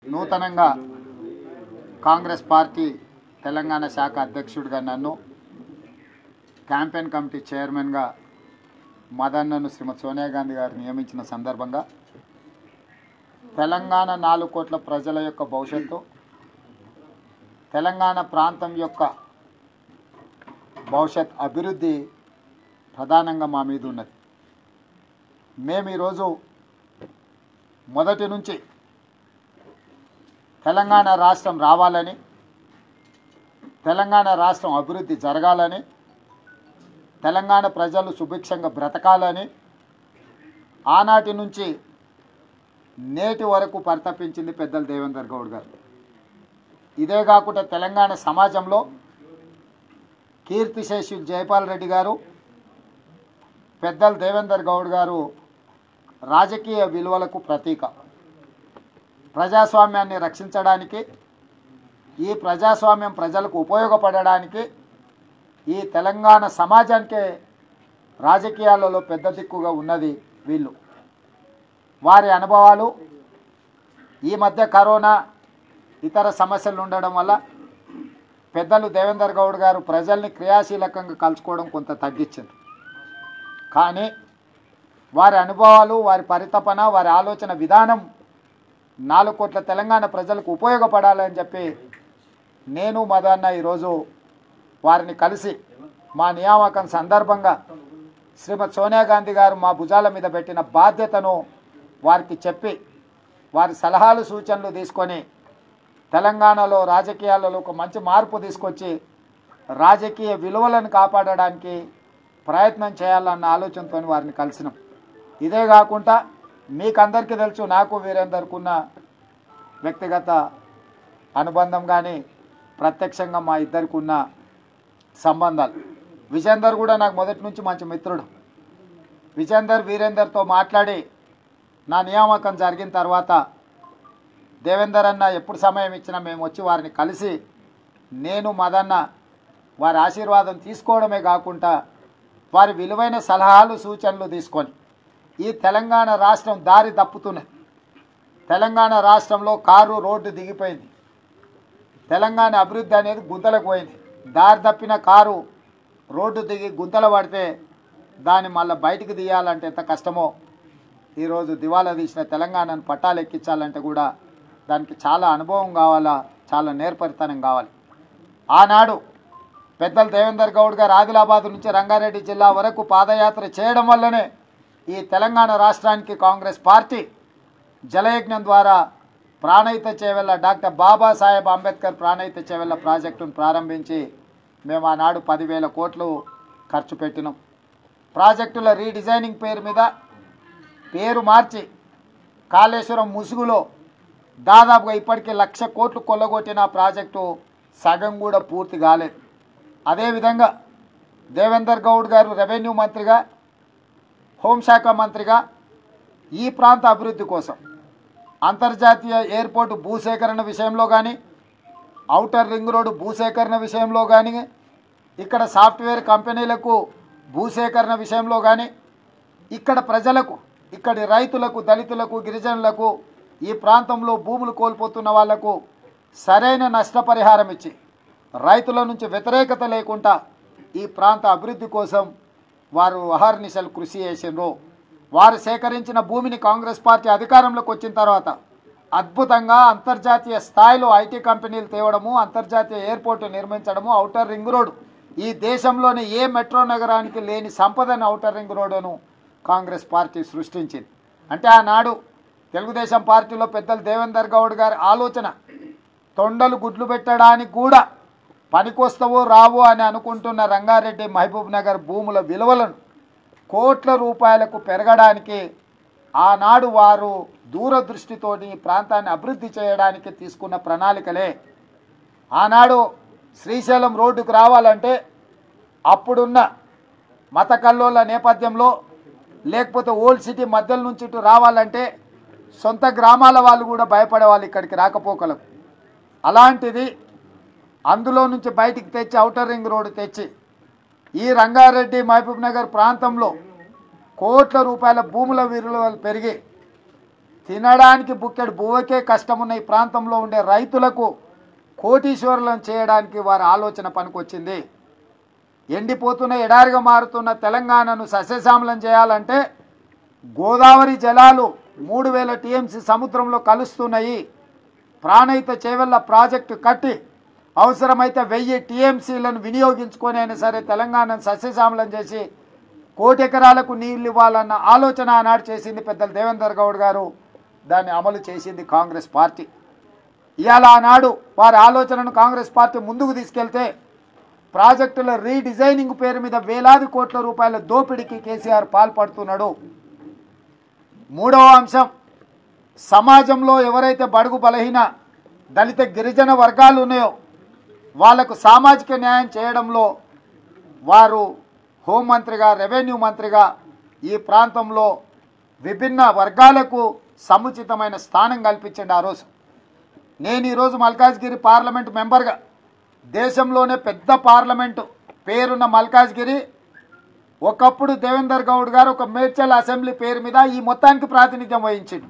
నూతనంగా కాంగ్రెస్ పార్టీ తెలంగాణ శాఖ అధ్యక్షుడిగా నన్ను క్యాంపెయిన్ కమిటీ చైర్మన్గా మదన్నను శ్రీమతి సోనియా గాంధీ గారు నియమించిన సందర్భంగా తెలంగాణ నాలుగు కోట్ల ప్రజల యొక్క భవిష్యత్తు తెలంగాణ ప్రాంతం యొక్క భవిష్యత్ అభివృద్ధి ప్రధానంగా మా మీద ఉన్నది మేము ఈరోజు మొదటి నుంచి తెలంగాణ రాష్ట్రం రావాలని తెలంగాణ రాష్ట్రం అభివృద్ధి జరగాలని తెలంగాణ ప్రజలు సుభిక్షంగా బ్రతకాలని ఆనాటి నుంచి నేటి వరకు పరితపించింది పెద్దలు దేవేందర్ గౌడ్ గారు ఇదే కాకుండా తెలంగాణ సమాజంలో కీర్తిశేషులు జయపాల్ రెడ్డి గారు పెద్దలు దేవేందర్ గౌడ్ గారు రాజకీయ విలువలకు ప్రతీక ప్రజాస్వామ్యాన్ని రక్షించడానికి ఈ ప్రజాస్వామ్యం ప్రజలకు ఉపయోగపడడానికి ఈ తెలంగాణ సమాజానికే రాజకీయాలలో పెద్ద దిక్కుగా ఉన్నది వీళ్ళు వారి అనుభవాలు ఈ మధ్య కరోనా ఇతర సమస్యలు ఉండడం వల్ల పెద్దలు దేవేందర్ గౌడ్ గారు ప్రజల్ని క్రియాశీలకంగా కలుసుకోవడం కొంత తగ్గించింది కానీ వారి అనుభవాలు వారి పరితపన వారి ఆలోచన విధానం నాలుగు కోట్ల తెలంగాణ ప్రజలకు ఉపయోగపడాలని చెప్పి నేను మదన్న ఈరోజు వారిని కలిసి మా నియామకం సందర్భంగా శ్రీమతి సోనియా గాంధీ గారు మా భుజాల మీద పెట్టిన బాధ్యతను వారికి చెప్పి వారి సలహాలు సూచనలు తీసుకొని తెలంగాణలో రాజకీయాలలో ఒక మంచి మార్పు తీసుకొచ్చి రాజకీయ విలువలను కాపాడడానికి ప్రయత్నం చేయాలన్న ఆలోచనతో వారిని కలిసినాం ఇదే కాకుండా మీకు అందరికీ తెలుసు నాకు వీరేందర్కు ఉన్న వ్యక్తిగత అనుబంధం కానీ ప్రత్యక్షంగా మా ఇద్దరికి ఉన్న సంబంధాలు విజేందర్ కూడా నాకు మొదటి నుంచి మంచి మిత్రుడు విజేందర్ వీరేందర్తో మాట్లాడి నా నియామకం జరిగిన తర్వాత దేవేందర్ అన్న ఎప్పుడు సమయం ఇచ్చినా మేము వచ్చి వారిని కలిసి నేను మదన్న వారి ఆశీర్వాదం తీసుకోవడమే కాకుండా వారి విలువైన సలహాలు సూచనలు తీసుకొని ఈ తెలంగాణ రాష్ట్రం దారి తప్పుతున్నది తెలంగాణ రాష్ట్రంలో కారు రోడ్డు దిగిపోయింది తెలంగాణ అభివృద్ధి అనేది గుంతలకు పోయింది దారి తప్పిన కారు రోడ్డు దిగి గుంతలు పడితే దాన్ని మళ్ళీ బయటికి తీయాలంటే ఎంత కష్టమో ఈరోజు దివాలా తీసిన తెలంగాణను పట్టాలు ఎక్కించాలంటే కూడా దానికి చాలా అనుభవం కావాలా చాలా నేర్పరితనం కావాలి ఆనాడు పెద్దలు దేవేందర్ గౌడ్ గారు ఆదిలాబాద్ నుంచి రంగారెడ్డి జిల్లా వరకు పాదయాత్ర చేయడం వల్లనే ఈ తెలంగాణ రాష్ట్రానికి కాంగ్రెస్ పార్టీ జలయజ్ఞం ద్వారా ప్రాణహిత చేవెళ్ళ డాక్టర్ బాబాసాహెబ్ అంబేద్కర్ ప్రాణహిత చేవెళ్ళ ప్రాజెక్టును ప్రారంభించి మేము ఆనాడు పదివేల కోట్లు ఖర్చు పెట్టినాం ప్రాజెక్టుల రీడిజైనింగ్ పేరు మీద పేరు మార్చి కాళేశ్వరం ముసుగులో దాదాపుగా ఇప్పటికే లక్ష కోట్లు కొల్లగొట్టిన ఆ ప్రాజెక్టు సగం కూడా పూర్తి కాలేదు అదేవిధంగా దేవేందర్ గౌడ్ గారు రెవెన్యూ మంత్రిగా హోంశాఖ మంత్రిగా ఈ ప్రాంత అభివృద్ధి కోసం అంతర్జాతీయ ఎయిర్పోర్టు భూసేకరణ విషయంలో కానీ ఔటర్ రింగ్ రోడ్డు భూసేకరణ విషయంలో కానీ ఇక్కడ సాఫ్ట్వేర్ కంపెనీలకు భూసేకరణ విషయంలో కానీ ఇక్కడ ప్రజలకు ఇక్కడి రైతులకు దళితులకు గిరిజనులకు ఈ ప్రాంతంలో భూములు కోల్పోతున్న వాళ్లకు సరైన నష్టపరిహారం ఇచ్చి రైతుల నుంచి వ్యతిరేకత లేకుండా ఈ ప్రాంత అభివృద్ధి కోసం వారు అహర్నిశలు కృషి చేసిండ్రు వారు సేకరించిన భూమిని కాంగ్రెస్ పార్టీ అధికారంలోకి వచ్చిన తర్వాత అద్భుతంగా అంతర్జాతీయ స్థాయిలో ఐటీ కంపెనీలు తేవడము అంతర్జాతీయ ఎయిర్పోర్టు నిర్మించడము ఔటర్ రింగ్ రోడ్ ఈ దేశంలోని ఏ మెట్రో నగరానికి లేని సంపదను ఔటర్ రింగ్ రోడ్డును కాంగ్రెస్ పార్టీ సృష్టించింది అంటే ఆనాడు తెలుగుదేశం పార్టీలో పెద్దలు దేవేందర్ గౌడ్ గారి ఆలోచన తొండలు గుడ్లు పెట్టడానికి కూడా పనికొస్తావో రావో అని అనుకుంటున్న రంగారెడ్డి మహబూబ్ నగర్ భూముల విలువలను కోట్ల రూపాయలకు పెరగడానికి ఆనాడు వారు దూరదృష్టితోటి ఈ ప్రాంతాన్ని అభివృద్ధి చేయడానికి తీసుకున్న ప్రణాళికలే ఆనాడు శ్రీశైలం రోడ్డుకు రావాలంటే అప్పుడున్న మత కల్లోల నేపథ్యంలో లేకపోతే ఓల్డ్ సిటీ మధ్యలో నుంచి ఇటు రావాలంటే సొంత గ్రామాల వాళ్ళు కూడా భయపడేవాళ్ళు ఇక్కడికి రాకపోకలకు అలాంటిది అందులో నుంచి బయటికి తెచ్చి ఔటర్ రింగ్ రోడ్డు తెచ్చి ఈ రంగారెడ్డి మహబూబ్ నగర్ ప్రాంతంలో కోట్ల రూపాయల భూముల విలువలు పెరిగి తినడానికి బుక్కెడు బువ్వకే కష్టమున్న ఈ ప్రాంతంలో ఉండే రైతులకు కోటీశ్వరులను చేయడానికి వారి ఆలోచన పనికొచ్చింది ఎండిపోతున్న ఎడారిగా మారుతున్న తెలంగాణను సస్యశ్యామలం చేయాలంటే గోదావరి జలాలు మూడు వేల టీఎంసీ సముద్రంలో కలుస్తున్నాయి ప్రాణహిత చేవెళ్ళ ప్రాజెక్టు కట్టి అవసరమైతే వెయ్యి టీఎంసీలను వినియోగించుకొని అయినా సరే తెలంగాణను సస్యశ్యామలం చేసి కోటి ఎకరాలకు నీళ్లు ఇవ్వాలన్న ఆలోచన ఆనాడు చేసింది పెద్దలు దేవేందర్ గౌడ్ గారు దాన్ని అమలు చేసింది కాంగ్రెస్ పార్టీ ఇవాళ ఆనాడు వారి ఆలోచనను కాంగ్రెస్ పార్టీ ముందుకు తీసుకెళ్తే ప్రాజెక్టుల రీడిజైనింగ్ పేరు మీద వేలాది కోట్ల రూపాయల దోపిడీకి కేసీఆర్ పాల్పడుతున్నాడు మూడవ అంశం సమాజంలో ఎవరైతే బడుగు బలహీన దళిత గిరిజన వర్గాలు ఉన్నాయో వాళ్లకు సామాజిక న్యాయం చేయడంలో వారు హోంమంత్రిగా రెవెన్యూ మంత్రిగా ఈ ప్రాంతంలో విభిన్న వర్గాలకు సముచితమైన స్థానం కల్పించండి ఆ రోజు నేను ఈరోజు మల్కాజ్గిరి పార్లమెంట్ మెంబర్గా దేశంలోనే పెద్ద పార్లమెంటు పేరున్న మల్కాజ్గిరి ఒకప్పుడు దేవేందర్ గౌడ్ గారు ఒక మేడ్చల్ అసెంబ్లీ పేరు మీద ఈ మొత్తానికి ప్రాతినిధ్యం వహించింది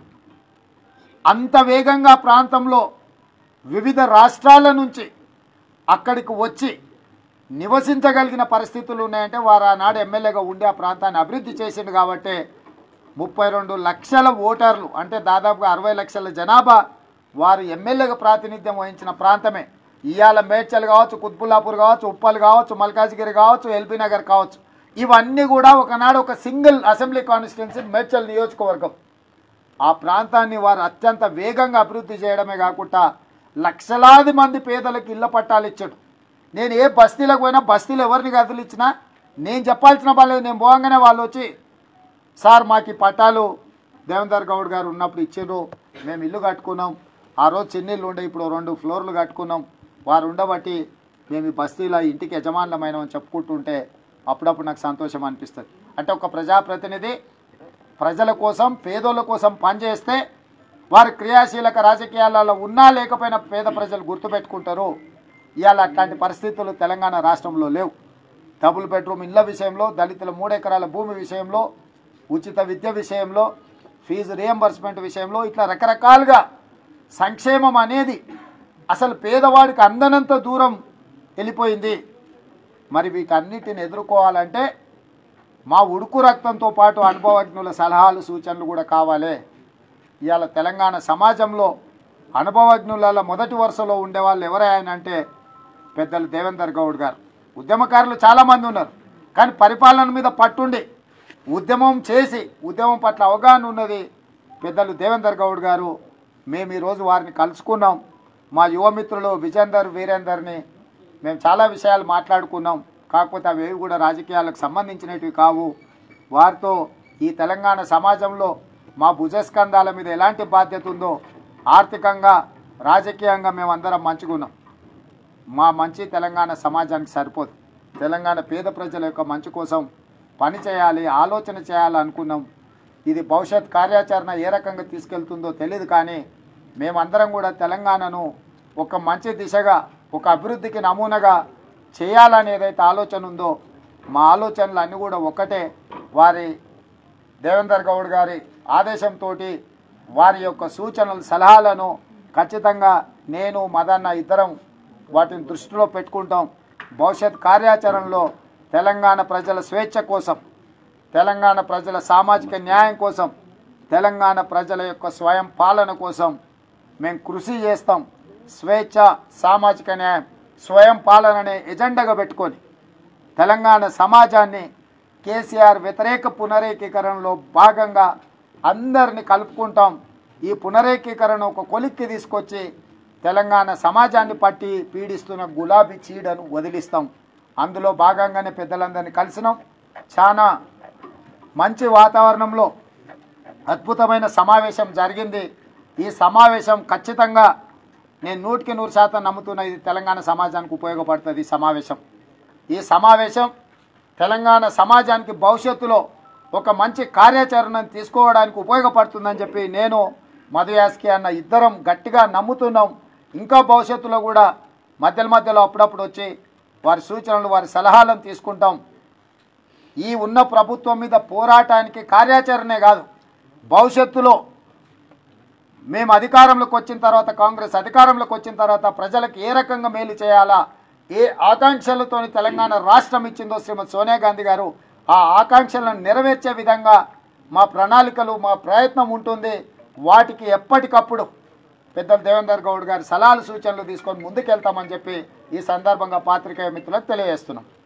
అంత వేగంగా ప్రాంతంలో వివిధ రాష్ట్రాల నుంచి అక్కడికి వచ్చి నివసించగలిగిన పరిస్థితులు ఉన్నాయంటే వారు ఆనాడు ఎమ్మెల్యేగా ఉండి ఆ ప్రాంతాన్ని అభివృద్ధి చేసిండు కాబట్టి ముప్పై రెండు లక్షల ఓటర్లు అంటే దాదాపుగా అరవై లక్షల జనాభా వారు ఎమ్మెల్యేగా ప్రాతినిధ్యం వహించిన ప్రాంతమే ఇవాళ మేడ్చల్ కావచ్చు కుత్బుల్లాపూర్ కావచ్చు ఉప్పల్ కావచ్చు మల్కాజ్గిరి కావచ్చు ఎల్బీ నగర్ కావచ్చు ఇవన్నీ కూడా ఒకనాడు ఒక సింగిల్ అసెంబ్లీ కాన్స్టిట్యున్సీ మేడ్చల్ నియోజకవర్గం ఆ ప్రాంతాన్ని వారు అత్యంత వేగంగా అభివృద్ధి చేయడమే కాకుండా లక్షలాది మంది పేదలకు ఇళ్ల పట్టాలు ఇచ్చాడు నేను ఏ బస్తీలకు పోయినా బస్తీలు ఎవరిని గదులు ఇచ్చినా నేను చెప్పాల్సిన పర్లేదు నేను పోగానే వాళ్ళు వచ్చి సార్ మాకు ఈ పట్టాలు దేవేందర్ గౌడ్ గారు ఉన్నప్పుడు ఇచ్చారు మేము ఇల్లు కట్టుకున్నాం ఆ రోజు చిన్నిళ్ళు ఉండే ఇప్పుడు రెండు ఫ్లోర్లు కట్టుకున్నాం వారు ఉండబట్టి మేము ఈ బస్తీలో ఇంటికి యజమానులమైనామని చెప్పుకుంటుంటే అప్పుడప్పుడు నాకు సంతోషం అనిపిస్తుంది అంటే ఒక ప్రజాప్రతినిధి ప్రజల కోసం పేదోళ్ళ కోసం పనిచేస్తే వారు క్రియాశీలక రాజకీయాలలో ఉన్నా లేకపోయినా పేద ప్రజలు గుర్తుపెట్టుకుంటారు ఇవాళ అట్లాంటి పరిస్థితులు తెలంగాణ రాష్ట్రంలో లేవు డబుల్ బెడ్రూమ్ ఇళ్ల విషయంలో దళితుల మూడెకరాల భూమి విషయంలో ఉచిత విద్య విషయంలో ఫీజు రియంబర్స్మెంట్ విషయంలో ఇట్లా రకరకాలుగా సంక్షేమం అనేది అసలు పేదవాడికి అందనంత దూరం వెళ్ళిపోయింది మరి వీటన్నిటిని ఎదుర్కోవాలంటే మా ఉడుకు రక్తంతో పాటు అనుభవజ్ఞుల సలహాలు సూచనలు కూడా కావాలి ఇవాళ తెలంగాణ సమాజంలో అనుభవజ్ఞుల మొదటి వరుసలో ఉండేవాళ్ళు ఎవరైనా అంటే పెద్దలు దేవేందర్ గౌడ్ గారు ఉద్యమకారులు చాలామంది ఉన్నారు కానీ పరిపాలన మీద పట్టుండి ఉద్యమం చేసి ఉద్యమం పట్ల అవగాహన ఉన్నది పెద్దలు దేవేందర్ గౌడ్ గారు మేము ఈరోజు వారిని కలుసుకున్నాం మా యువమిత్రులు విజేందర్ వీరేందర్ని మేము చాలా విషయాలు మాట్లాడుకున్నాం కాకపోతే అవి ఏవి కూడా రాజకీయాలకు సంబంధించినవి కావు వారితో ఈ తెలంగాణ సమాజంలో మా భుజస్కంధాల మీద ఎలాంటి బాధ్యత ఉందో ఆర్థికంగా రాజకీయంగా మేమందరం మంచుకున్నాం మా మంచి తెలంగాణ సమాజానికి సరిపోదు తెలంగాణ పేద ప్రజల యొక్క మంచి కోసం పని చేయాలి ఆలోచన చేయాలి అనుకున్నాం ఇది భవిష్యత్ కార్యాచరణ ఏ రకంగా తీసుకెళ్తుందో తెలియదు కానీ మేమందరం కూడా తెలంగాణను ఒక మంచి దిశగా ఒక అభివృద్ధికి నమూనాగా చేయాలని ఏదైతే ఆలోచన ఉందో మా ఆలోచనలు అన్నీ కూడా ఒకటే వారి దేవేందర్ గౌడ్ గారి ఆదేశంతో వారి యొక్క సూచనలు సలహాలను ఖచ్చితంగా నేను మదన్న ఇద్దరం వాటిని దృష్టిలో పెట్టుకుంటాం భవిష్యత్ కార్యాచరణలో తెలంగాణ ప్రజల స్వేచ్ఛ కోసం తెలంగాణ ప్రజల సామాజిక న్యాయం కోసం తెలంగాణ ప్రజల యొక్క స్వయం పాలన కోసం మేము కృషి చేస్తాం స్వేచ్ఛ సామాజిక న్యాయం స్వయం పాలననే ఎజెండాగా పెట్టుకొని తెలంగాణ సమాజాన్ని కేసీఆర్ వ్యతిరేక పునరేకీకరణలో భాగంగా అందరిని కలుపుకుంటాం ఈ పునరేకీకరణ ఒక కొలిక్కి తీసుకొచ్చి తెలంగాణ సమాజాన్ని పట్టి పీడిస్తున్న గులాబీ చీడను వదిలిస్తాం అందులో భాగంగానే పెద్దలందరినీ కలిసినాం చాలా మంచి వాతావరణంలో అద్భుతమైన సమావేశం జరిగింది ఈ సమావేశం ఖచ్చితంగా నేను నూటికి నూరు శాతం నమ్ముతున్న ఇది తెలంగాణ సమాజానికి ఉపయోగపడుతుంది ఈ సమావేశం ఈ సమావేశం తెలంగాణ సమాజానికి భవిష్యత్తులో ఒక మంచి కార్యాచరణను తీసుకోవడానికి ఉపయోగపడుతుందని చెప్పి నేను మధుయాస్కి అన్న ఇద్దరం గట్టిగా నమ్ముతున్నాం ఇంకా భవిష్యత్తులో కూడా మధ్యలో మధ్యలో అప్పుడప్పుడు వచ్చి వారి సూచనలు వారి సలహాలను తీసుకుంటాం ఈ ఉన్న ప్రభుత్వం మీద పోరాటానికి కార్యాచరణే కాదు భవిష్యత్తులో మేము అధికారంలోకి వచ్చిన తర్వాత కాంగ్రెస్ అధికారంలోకి వచ్చిన తర్వాత ప్రజలకు ఏ రకంగా మేలు చేయాలా ఏ ఆకాంక్షలతో తెలంగాణ రాష్ట్రం ఇచ్చిందో శ్రీమతి సోనియా గాంధీ గారు ఆ ఆకాంక్షలను నెరవేర్చే విధంగా మా ప్రణాళికలు మా ప్రయత్నం ఉంటుంది వాటికి ఎప్పటికప్పుడు పెద్దలు దేవేందర్ గౌడ్ గారి సలహాలు సూచనలు తీసుకొని ముందుకెళ్తామని చెప్పి ఈ సందర్భంగా పాత్రికేయ మిత్రులకు తెలియజేస్తున్నాం